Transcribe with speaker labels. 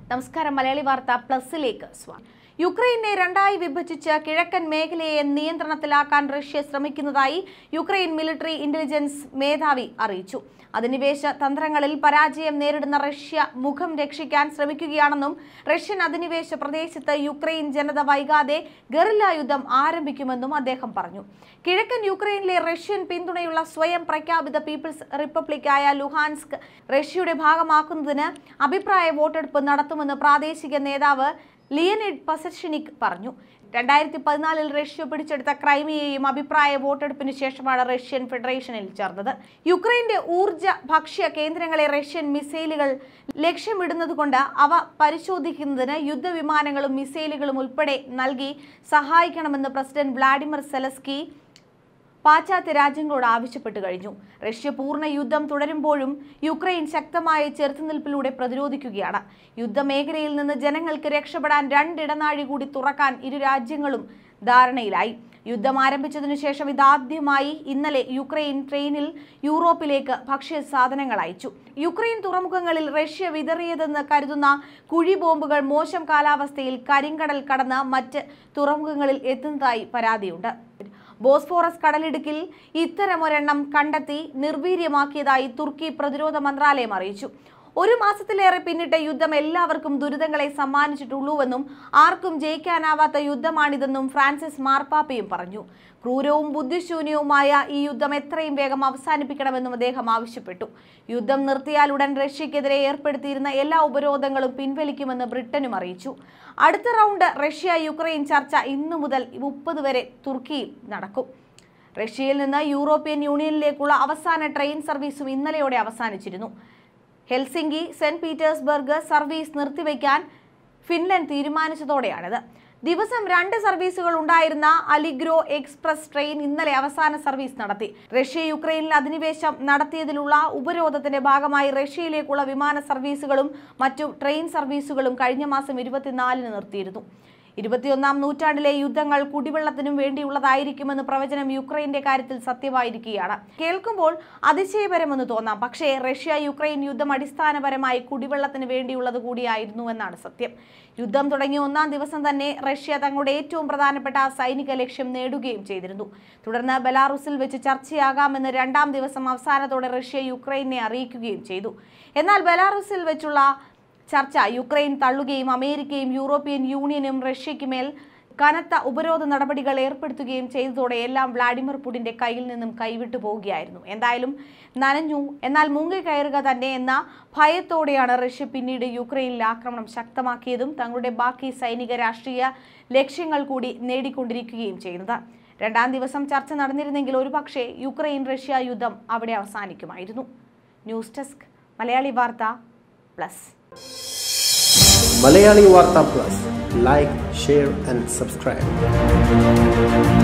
Speaker 1: നമസ്കാരം മലയാളി വാർത്ത പ്ലസിലേക്ക് സ്വാഗതം യുക്രൈനെ രണ്ടായി വിഭജിച്ച് കിഴക്കൻ മേഖലയെ നിയന്ത്രണത്തിലാക്കാൻ റഷ്യ ശ്രമിക്കുന്നതായി യുക്രൈൻ മിലിറ്ററി ഇന്റലിജൻസ് മേധാവി അറിയിച്ചു അധിനിവേശ തന്ത്രങ്ങളിൽ പരാജയം നേരിടുന്ന റഷ്യ മുഖം രക്ഷിക്കാൻ ശ്രമിക്കുകയാണെന്നും റഷ്യൻ അധിനിവേശ പ്രദേശത്ത് യുക്രൈൻ ജനത വൈകാതെ ഗറില്ല യുദ്ധം ആരംഭിക്കുമെന്നും അദ്ദേഹം പറഞ്ഞു കിഴക്കൻ യുക്രൈനിലെ റഷ്യൻ പിന്തുണയുള്ള സ്വയം പ്രഖ്യാപിത പീപ്പിൾസ് റിപ്പബ്ലിക്കായ ലുഹാൻസ്ക് റഷ്യയുടെ ഭാഗമാക്കുന്നതിന് അഭിപ്രായ വോട്ടെടുപ്പ് നടത്തുമെന്ന് പ്രാദേശിക നേതാവ് ലിയനിഡ് പസഷിനിക് പറഞ്ഞു രണ്ടായിരത്തി പതിനാലിൽ റഷ്യ പിടിച്ചെടുത്ത ക്രൈമിയയും അഭിപ്രായ വോട്ടെടുപ്പിന് ശേഷമാണ് റഷ്യൻ ഫെഡറേഷനിൽ ചേർന്നത് യുക്രൈന്റെ ഊർജ ഭക്ഷ്യ കേന്ദ്രങ്ങളെ റഷ്യൻ മിസൈലുകൾ ലക്ഷ്യമിടുന്നതുകൊണ്ട് അവ പരിശോധിക്കുന്നതിന് യുദ്ധവിമാനങ്ങളും മിസൈലുകളും ഉൾപ്പെടെ നൽകി സഹായിക്കണമെന്ന് പ്രസിഡന്റ് വ്ളാഡിമിർ സെലസ്കി പാശ്ചാത്യ രാജ്യങ്ങളോട് ആവശ്യപ്പെട്ടു കഴിഞ്ഞു റഷ്യ പൂർണ്ണ യുദ്ധം തുടരുമ്പോഴും യുക്രൈൻ ശക്തമായ ചെറുത്തുനിൽപ്പിലൂടെ പ്രതിരോധിക്കുകയാണ് യുദ്ധമേഖലയിൽ നിന്ന് ജനങ്ങൾക്ക് രക്ഷപ്പെടാൻ രണ്ടിടനാഴി കൂടി തുറക്കാൻ ഇരു രാജ്യങ്ങളും ധാരണയിലായി യുദ്ധം ആരംഭിച്ചതിനു ശേഷം ഇതാദ്യമായി ഇന്നലെ യുക്രൈൻ ട്രെയിനിൽ യൂറോപ്പിലേക്ക് ഭക്ഷ്യ സാധനങ്ങൾ അയച്ചു യുക്രൈൻ തുറമുഖങ്ങളിൽ റഷ്യ വിതറിയതെന്ന് കരുതുന്ന കുഴി ബോംബുകൾ മോശം കാലാവസ്ഥയിൽ കരിങ്കടൽ കടന്ന് മറ്റ് തുറമുഖങ്ങളിൽ എത്തുന്നതായി പരാതിയുണ്ട് ബോസ്ഫോറസ് കടലിടുക്കിൽ ഇത്തരമൊരെണ്ണം കണ്ടെത്തി നിർവീര്യമാക്കിയതായി തുർക്കി പ്രതിരോധ മന്ത്രാലയം അറിയിച്ചു ഒരു മാസത്തിലേറെ പിന്നിട്ട യുദ്ധം എല്ലാവർക്കും ദുരിതങ്ങളെ സമ്മാനിച്ചിട്ടുള്ളൂവെന്നും ആർക്കും ജയിക്കാനാവാത്ത യുദ്ധമാണിതെന്നും ഫ്രാൻസിസ് മാർപ്പാപ്പയും പറഞ്ഞു ക്രൂരവും ബുദ്ധിശൂന്യവുമായ ഈ യുദ്ധം എത്രയും വേഗം അവസാനിപ്പിക്കണമെന്നും അദ്ദേഹം ആവശ്യപ്പെട്ടു യുദ്ധം നിർത്തിയാലുടൻ റഷ്യക്കെതിരെ ഏർപ്പെടുത്തിയിരുന്ന എല്ലാ ഉപരോധങ്ങളും പിൻവലിക്കുമെന്ന് ബ്രിട്ടനും അറിയിച്ചു അടുത്ത റൗണ്ട് റഷ്യ യുക്രൈൻ ചർച്ച ഇന്നു മുതൽ മുപ്പത് വരെ തുർക്കിയിൽ നടക്കും റഷ്യയിൽ നിന്ന് യൂറോപ്യൻ യൂണിയനിലേക്കുള്ള അവസാന ട്രെയിൻ സർവീസും ഇന്നലെയോടെ അവസാനിച്ചിരുന്നു ഹെൽസിംഗി സെന്റ് പീറ്റേഴ്സ്ബർഗ് സർവീസ് നിർത്തിവെക്കാൻ ഫിൻലൻഡ് തീരുമാനിച്ചതോടെയാണിത് ദിവസം രണ്ട് സർവീസുകൾ ഉണ്ടായിരുന്ന അലിഗ്രോ എക്സ്പ്രസ് ട്രെയിൻ ഇന്നലെ അവസാന സർവീസ് നടത്തി റഷ്യ യുക്രൈനിൽ അധിനിവേശം നടത്തിയതിലുള്ള ഉപരോധത്തിന്റെ ഭാഗമായി റഷ്യയിലേക്കുള്ള വിമാന സർവീസുകളും മറ്റു ട്രെയിൻ സർവീസുകളും കഴിഞ്ഞ മാസം ഇരുപത്തിനാലിന് നിർത്തിയിരുന്നു ഇരുപത്തിയൊന്നാം നൂറ്റാണ്ടിലെ യുദ്ധങ്ങൾ കുടിവെള്ളത്തിനും വേണ്ടിയുള്ളതായിരിക്കുമെന്ന് പ്രവചനം യുക്രൈന്റെ കാര്യത്തിൽ സത്യമായിരിക്കുകയാണ് കേൾക്കുമ്പോൾ അതിശയപരമെന്ന് തോന്നാം പക്ഷേ റഷ്യ യുക്രൈൻ യുദ്ധം അടിസ്ഥാനപരമായി കുടിവെള്ളത്തിന് വേണ്ടിയുള്ളത് കൂടിയായിരുന്നു എന്നാണ് സത്യം യുദ്ധം തുടങ്ങിയ ഒന്നാം ദിവസം തന്നെ റഷ്യ തങ്ങളുടെ ഏറ്റവും പ്രധാനപ്പെട്ട സൈനിക ലക്ഷ്യം നേടുകയും ചെയ്തിരുന്നു തുടർന്ന് ബെലാറുസിൽ വെച്ച് ചർച്ചയാകാമെന്ന് രണ്ടാം ദിവസം അവസാനത്തോടെ റഷ്യ യുക്രൈനെ അറിയിക്കുകയും ചെയ്തു എന്നാൽ ബെലാറുസിൽ വെച്ചുള്ള ചർച്ച യുക്രൈൻ തള്ളുകയും അമേരിക്കയും യൂറോപ്യൻ യൂണിയനും റഷ്യയ്ക്ക് മേൽ കനത്ത ഉപരോധ നടപടികൾ ഏർപ്പെടുത്തുകയും ചെയ്തതോടെ എല്ലാം വ്ളാഡിമിർ പുടിന്റെ കയ്യിൽ നിന്നും കൈവിട്ടു പോവുകയായിരുന്നു എന്തായാലും നനഞ്ഞു എന്നാൽ മുങ്ങിക്കയറുക തന്നെ എന്ന ഭയത്തോടെയാണ് റഷ്യ പിന്നീട് യുക്രൈനിൽ ആക്രമണം ശക്തമാക്കിയതും തങ്ങളുടെ ബാക്കി സൈനിക രാഷ്ട്രീയ ലക്ഷ്യങ്ങൾ കൂടി നേടിക്കൊണ്ടിരിക്കുകയും ചെയ്യുന്നത് രണ്ടാം ദിവസം ചർച്ച നടന്നിരുന്നെങ്കിൽ ഒരുപക്ഷെ യുക്രൈൻ റഷ്യ യുദ്ധം അവിടെ അവസാനിക്കുമായിരുന്നു ന്യൂസ് ഡെസ്ക് മലയാളി വാർത്ത പ്ലസ്
Speaker 2: മലയാളി വാർത്ത plus like share and subscribe